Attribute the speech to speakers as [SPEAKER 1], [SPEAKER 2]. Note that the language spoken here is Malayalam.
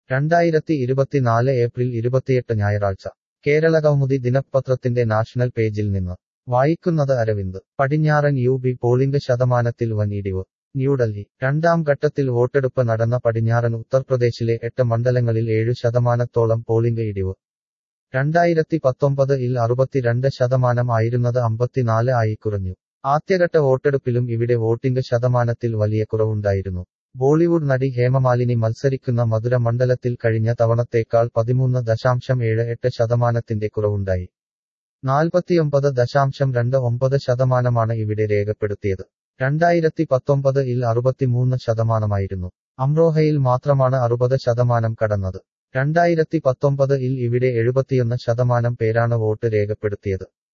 [SPEAKER 1] രണ്ടായിരത്തി ഇരുപത്തിനാല് ഏപ്രിൽ ഇരുപത്തിയെട്ട് ഞായറാഴ്ച കേരള കൗമുദി ദിനപത്രത്തിന്റെ നാഷണൽ പേജിൽ നിന്ന് വായിക്കുന്നത് അരവിന്ദ് പടിഞ്ഞാറൻ യു ബി പോളിംഗ് ശതമാനത്തിൽ വൻ ഇടിവ് ന്യൂഡൽഹി രണ്ടാം ഘട്ടത്തിൽ വോട്ടെടുപ്പ് നടന്ന പടിഞ്ഞാറൻ ഉത്തർപ്രദേശിലെ എട്ട് മണ്ഡലങ്ങളിൽ ഏഴു ശതമാനത്തോളം പോളിംഗ് ഇടിവ് രണ്ടായിരത്തി പത്തൊമ്പത് ഇൽ അറുപത്തിരണ്ട് ശതമാനം ആയിരുന്നത് അമ്പത്തിനാല് ആയി കുറഞ്ഞു ആദ്യഘട്ട വോട്ടെടുപ്പിലും ഇവിടെ വോട്ടിംഗ് ശതമാനത്തിൽ വലിയ കുറവുണ്ടായിരുന്നു ബോളിവുഡ് നടി ഹേമമാലിനി മത്സരിക്കുന്ന മധുര മണ്ഡലത്തിൽ കഴിഞ്ഞ തവണത്തേക്കാൾ പതിമൂന്ന് ദശാംശം ഏഴ് എട്ട് ശതമാനത്തിന്റെ കുറവുണ്ടായി നാൽപ്പത്തിയൊമ്പത് ദശാംശം രണ്ട് ഒമ്പത് ശതമാനമാണ് ഇവിടെ രേഖപ്പെടുത്തിയത് രണ്ടായിരത്തി പത്തൊമ്പത് ഇൽ അറുപത്തിമൂന്ന് ശതമാനമായിരുന്നു അംറോഹയിൽ മാത്രമാണ് അറുപത് ശതമാനം കടന്നത് രണ്ടായിരത്തി പത്തൊമ്പത് ഇൽ ഇവിടെ എഴുപത്തിയൊന്ന് ശതമാനം പേരാണ് വോട്ട് രേഖപ്പെടുത്തിയത്